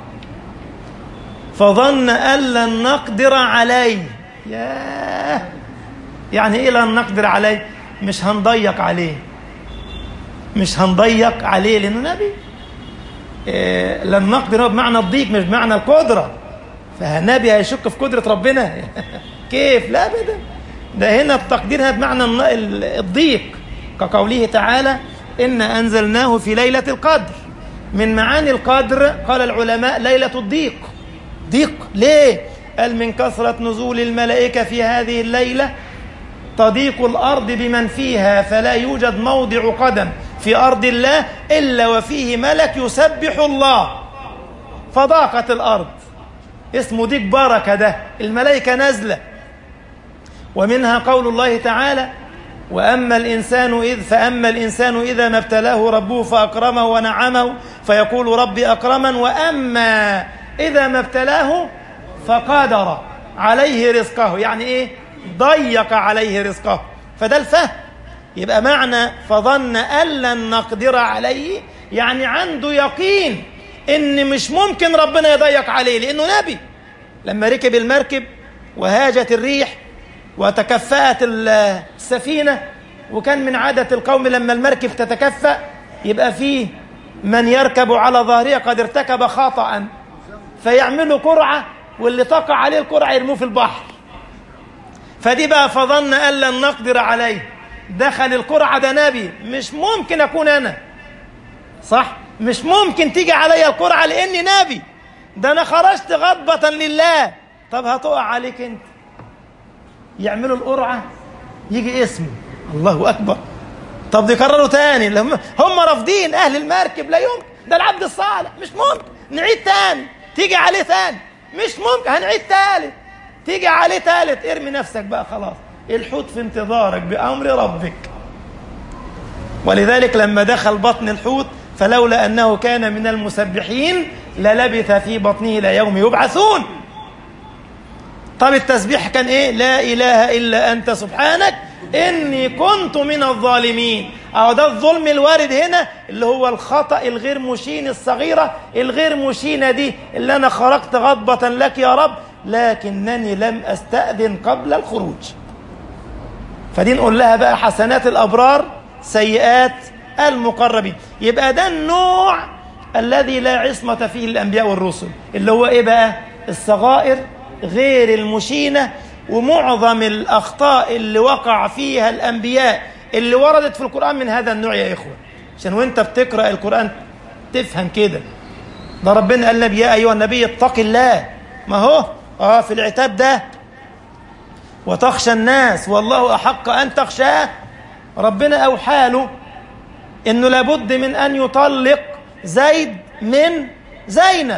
فظن أن لن نقدر عليه ياه يعني إيه لن نقدر عليه؟ مش هنضيق عليه مش هنضيق عليه لأنه نبي إيه لن نقدر بمعنى الضيق مش بمعنى القدرة فنبي هيشك في قدرة ربنا كيف لا أبدا ده هنا التقدير بمعنى الضيق كقوله تعالى إن أنزلناه في ليلة القدر من معاني القدر قال العلماء ليلة الضيق ضيق ليه؟ قال من كثرة نزول الملائكة في هذه الليلة تضيق الأرض بمن فيها فلا يوجد موضع قدم في أرض الله إلا وفيه ملك يسبح الله فضاقت الأرض اسمه ضيق بركة ده الملائكة نازلة ومنها قول الله تعالى وأما الإنسان إذ فأما الإنسان إذا ما ابتلاه ربه فأكرمه ونعمه فيقول ربي أكرمن وأما إذا ما ابتلاه فقدر عليه رزقه يعني إيه ضيق عليه رزقه فده الفهم يبقى معنى فظن أن لن نقدر عليه يعني عنده يقين إن مش ممكن ربنا يضيق عليه لأنه نبي لما ركب المركب وهاجت الريح وتكفأت السفينة وكان من عادة القوم لما المركب تتكفأ يبقى فيه من يركب على ظهرها قد ارتكب خطأ فيعملوا قرعة واللي تقع عليه القرعة يرموه في البحر فدي بقى فظن أن لن نقدر عليه دخل القرعة ده نبي مش ممكن أكون أنا صح مش ممكن تيجي عليا القرعة لأني نبي ده أنا خرجت غضبة لله طب هتقع عليك أنت يعملوا القرعة يجي اسمه الله أكبر طب يكرروا تاني هم هم رافضين أهل المركب لا يمكن ده العبد الصالح مش ممكن نعيد تاني تيجي عليه تاني مش ممكن هنعيد تالت تيجي عليه تالت ارمي نفسك بقى خلاص الحوت في انتظارك بأمر ربك ولذلك لما دخل بطن الحوت فلولا أنه كان من المسبحين للبث في بطنه إلى يوم يبعثون طب التسبيح كان إيه لا إله إلا أنت سبحانك إني كنت من الظالمين أهو ده الظلم الوارد هنا اللي هو الخطأ الغير مشين الصغيرة الغير مشينة دي اللي أنا خرجت غضبة لك يا رب لكنني لم أستأذن قبل الخروج فدي نقول لها بقى حسنات الأبرار سيئات المقربين يبقى ده النوع الذي لا عصمة فيه الأنبياء والرسل اللي هو إيه بقى الصغائر غير المشينة ومعظم الأخطاء اللي وقع فيها الأنبياء اللي وردت في القرآن من هذا النوع يا إخوة عشان وانت بتقرأ القرآن تفهم كده ده ربنا قال لنا يا أيها النبي اتق الله ما هو اه في العتاب ده وتخشى الناس والله أحق أن تخشاه ربنا أوحى له إنه لابد من أن يطلق زيد من زينب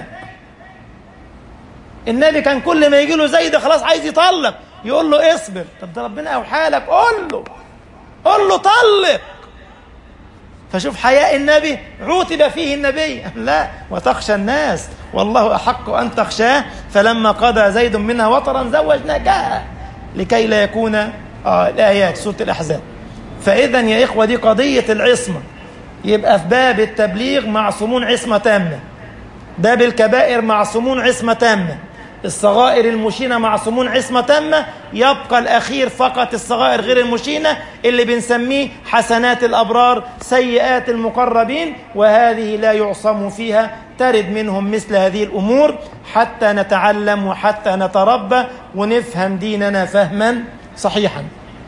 النبي كان كل ما يجي له زيد خلاص عايز يطلق يقول له اصبر طب ده ربنا أوحى لك قول له قول له طلق فشوف حياء النبي عوتب فيه النبي لا وتخشى الناس والله أحق أن تخشاه فلما قضى زيد منها وطرا زوجناكها لكي لا يكون آه الآيات سورة الأحزاب فإذا يا إخوة دي قضية العصمة يبقى في باب التبليغ معصومون عصمة تامة باب الكبائر معصومون عصمة تامة الصغائر المشينة معصومون عصمة تامة يبقى الأخير فقط الصغائر غير المشينة اللي بنسميه حسنات الأبرار سيئات المقربين وهذه لا يعصم فيها ترد منهم مثل هذه الأمور حتى نتعلم وحتى نتربى ونفهم ديننا فهما صحيحا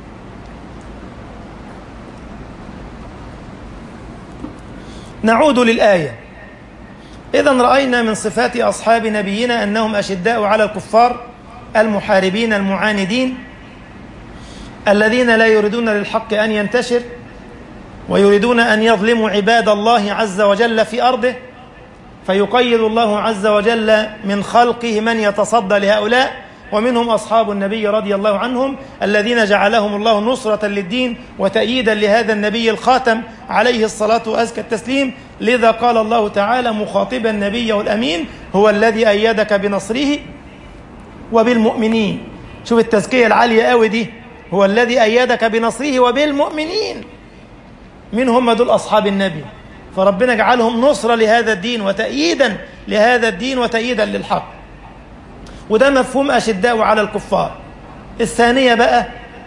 نعود للآية إذا رأينا من صفات أصحاب نبينا أنهم أشداء على الكفار المحاربين المعاندين الذين لا يريدون للحق أن ينتشر ويريدون أن يظلموا عباد الله عز وجل في أرضه فيقيد الله عز وجل من خلقه من يتصدى لهؤلاء ومنهم أصحاب النبي رضي الله عنهم الذين جعلهم الله نصرة للدين وتأييدا لهذا النبي الخاتم عليه الصلاة وأزكى التسليم لذا قال الله تعالى مخاطبا النبي الأمين هو الذي أيدك بنصره وبالمؤمنين شوف التزكية العالية قوي دي هو الذي أيدك بنصره وبالمؤمنين من هم دول أصحاب النبي فربنا جعلهم نصرة لهذا الدين وتأييدا لهذا الدين وتأييدا للحق وده مفهوم أشداء على الكفار الثانية بقى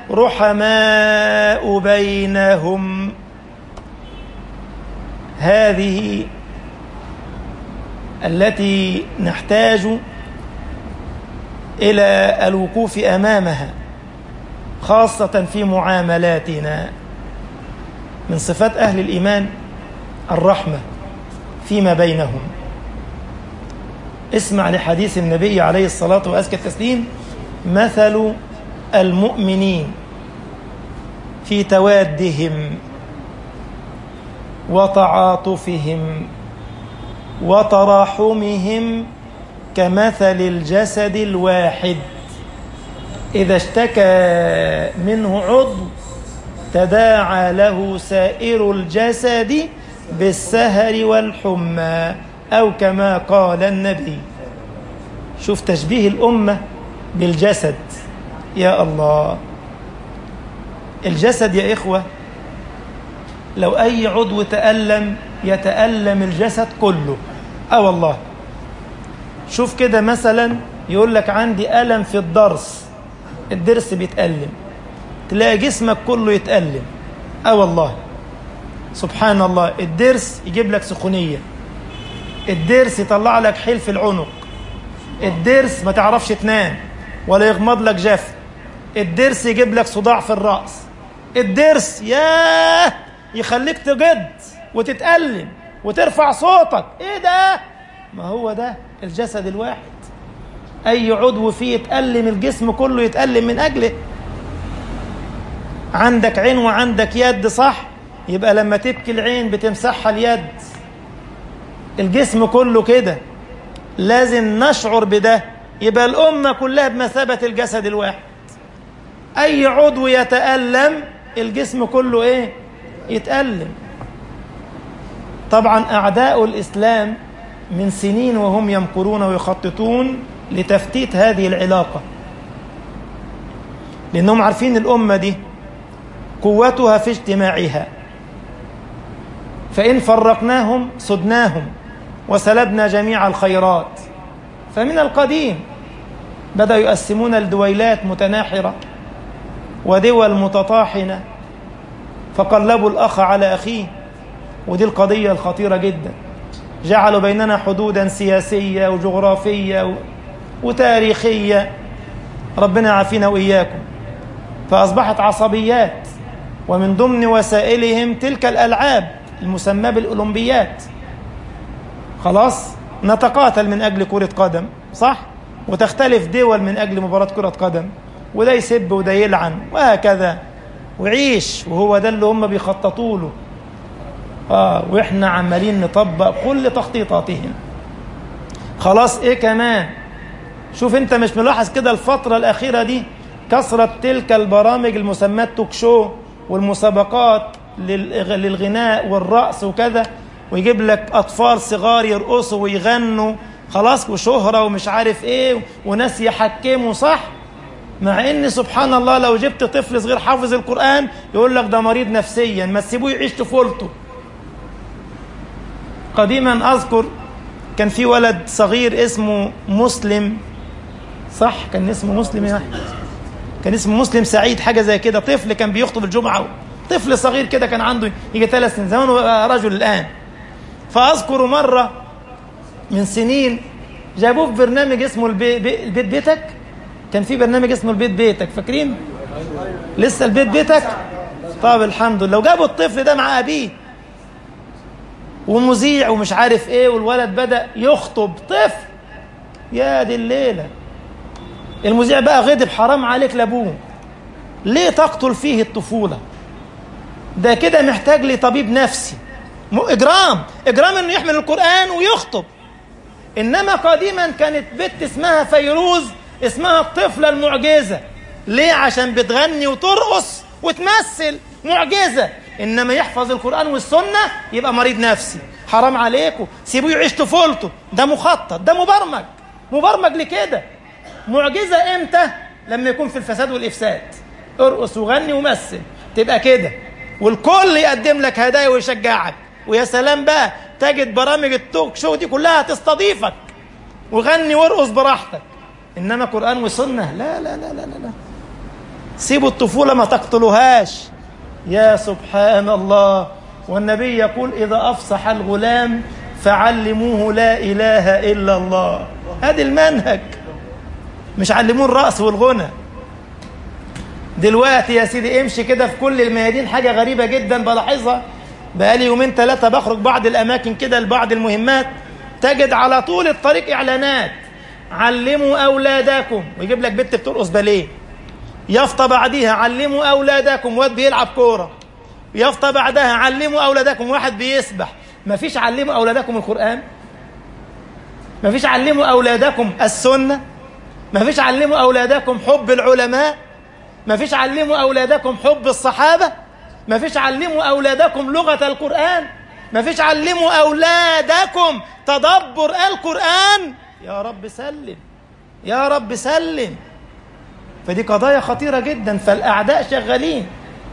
رحماء بينهم هذه التي نحتاج إلى الوقوف أمامها خاصة في معاملاتنا من صفات أهل الإيمان الرحمة فيما بينهم اسمع لحديث النبي عليه الصلاة وأزكى التسليم مثل المؤمنين في توادهم وتعاطفهم وتراحمهم كمثل الجسد الواحد إذا اشتكى منه عضو تداعى له سائر الجسد بالسهر والحمى أو كما قال النبي شوف تشبيه الأمة بالجسد يا الله الجسد يا إخوة لو أي عضو تألم يتألم الجسد كله أه والله شوف كده مثلا يقول لك عندي ألم في الضرس الضرس بيتألم تلاقي جسمك كله يتألم أه والله سبحان الله الضرس يجيب لك سخونية الضرس يطلع لك حيل في العنق الضرس ما تعرفش تنام ولا يغمض لك جف الضرس يجيب لك صداع في الرأس الضرس ياه يخليك تجد وتتألم وترفع صوتك ايه ده ما هو ده الجسد الواحد اي عضو فيه يتألم الجسم كله يتألم من اجله عندك عين وعندك يد صح يبقى لما تبكي العين بتمسحها اليد الجسم كله كده لازم نشعر بده يبقى الأمة كلها بمثابة الجسد الواحد أي عضو يتألم الجسم كله إيه يتألم طبعا أعداء الإسلام من سنين وهم يمكرون ويخططون لتفتيت هذه العلاقة لأنهم عارفين الأمة دي قوتها في اجتماعها فإن فرقناهم صدناهم وسلبنا جميع الخيرات فمن القديم بدأوا يقسمون الدويلات متناحرة ودول متطاحنة فقلبوا الأخ على أخيه ودي القضية الخطيرة جدا جعلوا بيننا حدودا سياسية وجغرافية وتاريخية ربنا يعافينا وإياكم فأصبحت عصبيات ومن ضمن وسائلهم تلك الألعاب المسماة بالأولمبيات خلاص نتقاتل من أجل كرة قدم صح وتختلف دول من أجل مباراة كرة قدم وده يسب وده يلعن وهكذا وعيش وهو ده اللي هم بيخططوا له آه وإحنا عمالين نطبق كل تخطيطاتهم خلاص إيه كمان شوف أنت مش ملاحظ كده الفترة الأخيرة دي كثرة تلك البرامج المسماة توك شو والمسابقات للغناء والرقص وكذا ويجيب لك أطفال صغار يرقصوا ويغنوا خلاص وشهرة ومش عارف إيه وناس يحكموا صح مع ان سبحان الله لو جبت طفل صغير حافظ القرآن يقول لك ده مريض نفسيا ما تسيبوه يعيش طفولته قديما أذكر كان في ولد صغير اسمه مسلم صح كان اسمه مسلم يا أحمد كان اسمه مسلم سعيد حاجة زي كده طفل كان بيخطب الجمعة طفل صغير كده كان عنده يجي ثلاث سنين زمان بقى رجل الآن فأذكر مرة من سنين جابوه في برنامج اسمه البي... بي... البيت بيتك كان في برنامج اسمه البيت بيتك فاكرين لسه البيت بيتك طب الحمد لله وجابوا الطفل ده مع أبيه ومذيع ومش عارف ايه والولد بدأ يخطب طفل يا دي الليلة المذيع بقى غضب حرام عليك لابوه ليه تقتل فيه الطفولة ده كده محتاج لطبيب نفسي إجرام إجرام إنه يحمل القرآن ويخطب إنما قديما كانت بنت اسمها فيروز اسمها الطفلة المعجزة ليه عشان بتغني وترقص وتمثل معجزة إنما يحفظ القرآن والسنة يبقى مريض نفسي حرام عليكم سيبوه يعيش طفولته ده مخطط ده مبرمج مبرمج لكده معجزة إمتى لما يكون في الفساد والإفساد ارقص وغني ومثل تبقى كده والكل يقدم لك هدايا ويشجعك ويا سلام بقى تجد برامج التوك شو دي كلها تستضيفك وغني وارقص براحتك انما قران وسنه لا لا لا لا لا سيبوا الطفوله ما تقتلوهاش يا سبحان الله والنبي يقول اذا افصح الغلام فعلموه لا اله الا الله هذا المنهج مش علموه الرقص والغنى دلوقتي يا سيدي امشي كده في كل الميادين حاجه غريبه جدا بلاحظها بقالي يومين ثلاثة بخرج بعض الأماكن كده لبعض المهمات تجد على طول الطريق إعلانات علموا أولادكم ويجيب لك بنت بترقص باليه يافطة بعديها علموا أولادكم واد بيلعب كورة يافطة بعدها علموا أولادكم واحد بيسبح مفيش علموا أولادكم القرآن مفيش علموا أولادكم السنة مفيش علموا أولادكم حب العلماء مفيش علموا أولادكم حب الصحابة ما فيش علموا أولادكم لغة القرآن ما فيش علموا أولادكم تدبر القرآن يا رب سلم يا رب سلم فدي قضايا خطيرة جدا فالأعداء شغالين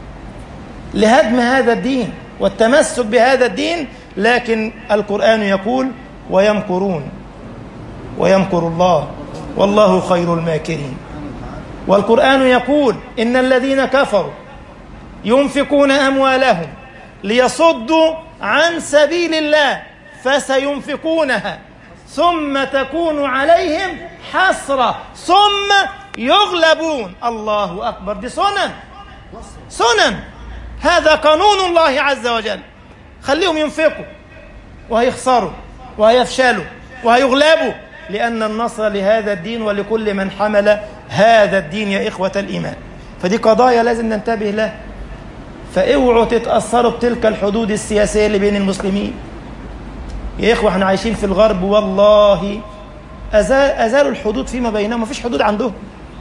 لهدم هذا الدين والتمسك بهذا الدين لكن القرآن يقول ويمكرون ويمكر الله والله خير الماكرين والقرآن يقول إن الذين كفروا ينفقون أموالهم ليصدوا عن سبيل الله فسينفقونها ثم تكون عليهم حسرة ثم يغلبون الله أكبر دي سنن سنن هذا قانون الله عز وجل خليهم ينفقوا وهيخسروا وهيفشلوا وهيغلبوا لأن النصر لهذا الدين ولكل من حمل هذا الدين يا إخوة الإيمان فدي قضايا لازم ننتبه لها فاوعوا تتأثروا بتلك الحدود السياسية اللي بين المسلمين يا إخوة احنا عايشين في الغرب والله أزال أزالوا الحدود فيما بينهم مفيش حدود عندهم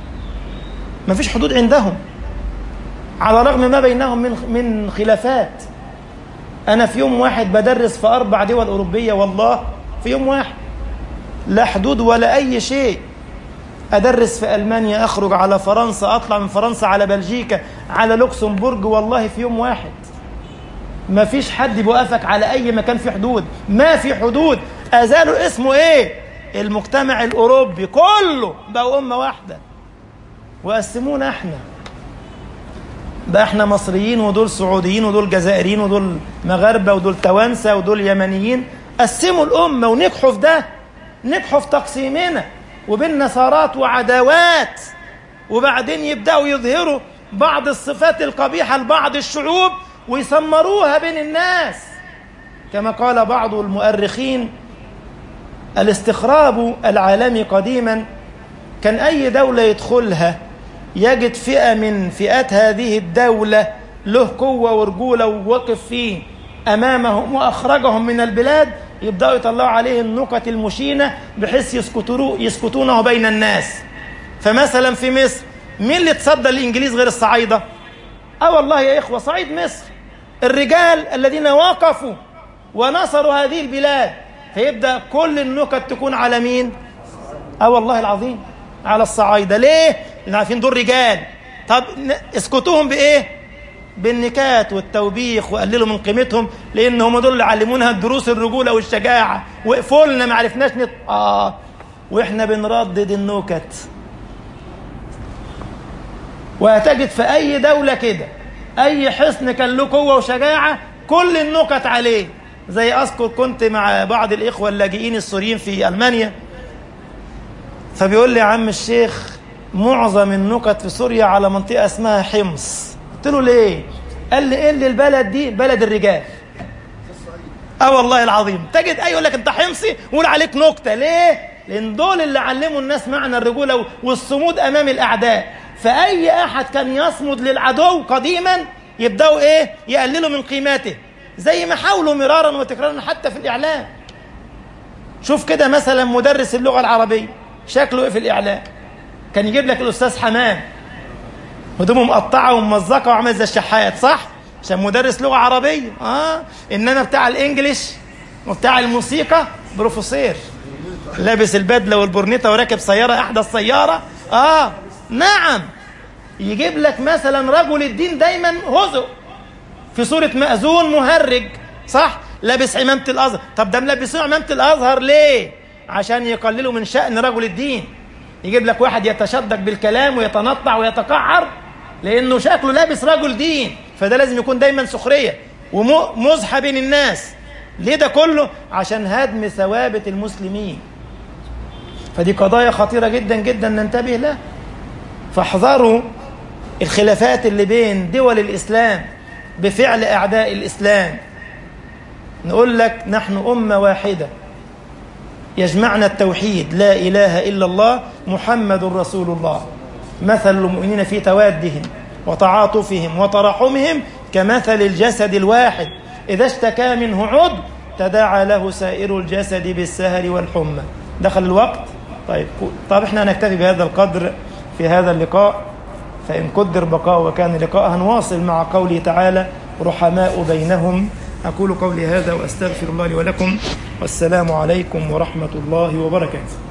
مفيش حدود عندهم على رغم ما بينهم من من خلافات أنا في يوم واحد بدرس في أربع دول أوروبية والله في يوم واحد لا حدود ولا أي شيء أدرس في ألمانيا أخرج على فرنسا أطلع من فرنسا على بلجيكا على لوكسمبورج والله في يوم واحد ما فيش حد بيوقفك على أي مكان في حدود ما في حدود أزالوا اسمه إيه المجتمع الأوروبي كله بقى أمة واحدة وقسمونا إحنا بقى إحنا مصريين ودول سعوديين ودول جزائريين ودول مغاربة ودول توانسة ودول يمنيين قسموا الأمة ونجحوا في ده نجحوا في تقسيمنا وبين نثارات وعداوات وبعدين يبدأوا يظهروا بعض الصفات القبيحة لبعض الشعوب ويسمروها بين الناس كما قال بعض المؤرخين الاستخراب العالمي قديما كان أي دولة يدخلها يجد فئة من فئات هذه الدولة له قوة ورجولة ووقف فيه أمامهم وأخرجهم من البلاد يبدأوا يطلعوا عليه النكت المشينة بحيث يسكتوا يسكتونه بين الناس فمثلا في مصر مين اللي تصدى الإنجليز غير الصعايدة؟ آه والله يا إخوة صعيد مصر الرجال الذين وقفوا ونصروا هذه البلاد فيبدأ كل النكت تكون على مين؟ آه والله العظيم على الصعايدة ليه؟ لأن عارفين دول رجال طب اسكتوهم بإيه؟ بالنكات والتوبيخ وقللوا من قيمتهم لان هم دول اللي علمونا دروس الرجوله والشجاعه وقفوا لنا ما عرفناش نط... اه واحنا بنردد النكت وهتجد في أي دولة كده أي حصن كان له قوة وشجاعة كل النكت عليه زي أذكر كنت مع بعض الإخوة اللاجئين السوريين في ألمانيا فبيقول لي يا عم الشيخ معظم النكت في سوريا على منطقة اسمها حمص قلت له ليه قال لي ايه اللي البلد دي بلد الرجال اه والله العظيم تجد اي يقول لك انت حمصي ويقول عليك نكته ليه لان دول اللي علموا الناس معنى الرجوله والصمود امام الاعداء فاي احد كان يصمد للعدو قديما يبداوا ايه يقللوا من قيمته زي ما حاولوا مرارا وتكرارا حتى في الاعلام شوف كده مثلا مدرس اللغه العربيه شكله ايه في الاعلام كان يجيب لك الاستاذ حمام هدومه مقطعه وممزقه وعامل زي الشحات صح عشان مدرس لغه عربيه اه انما بتاع الانجليش وبتاع الموسيقى بروفيسور لابس البدله والبرنيطه وراكب سياره احدث سياره اه نعم يجيب لك مثلا رجل الدين دايما هزء في صوره مأذون مهرج صح لابس عمامه الازهر طب ده ملبسين عمامه الازهر ليه عشان يقللوا من شأن رجل الدين يجيب لك واحد يتشدق بالكلام ويتنطع ويتقعر لانه شكله لابس رجل دين فده لازم يكون دايما سخريه ومزحه بين الناس ليه ده كله عشان هدم ثوابت المسلمين فدي قضايا خطيره جدا جدا ننتبه لها فاحذروا الخلافات اللي بين دول الاسلام بفعل اعداء الاسلام نقول لك نحن امه واحده يجمعنا التوحيد لا إله إلا الله محمد رسول الله مثل المؤمنين في توادهم وتعاطفهم وتراحمهم كمثل الجسد الواحد إذا اشتكى منه عضو تداعى له سائر الجسد بالسهر والحمى دخل الوقت طيب طب احنا هنكتفي بهذا القدر في هذا اللقاء فإن قدر بقاء وكان لقاء هنواصل مع قوله تعالى رحماء بينهم أقول قولي هذا وأستغفر الله لي ولكم والسلام عليكم ورحمة الله وبركاته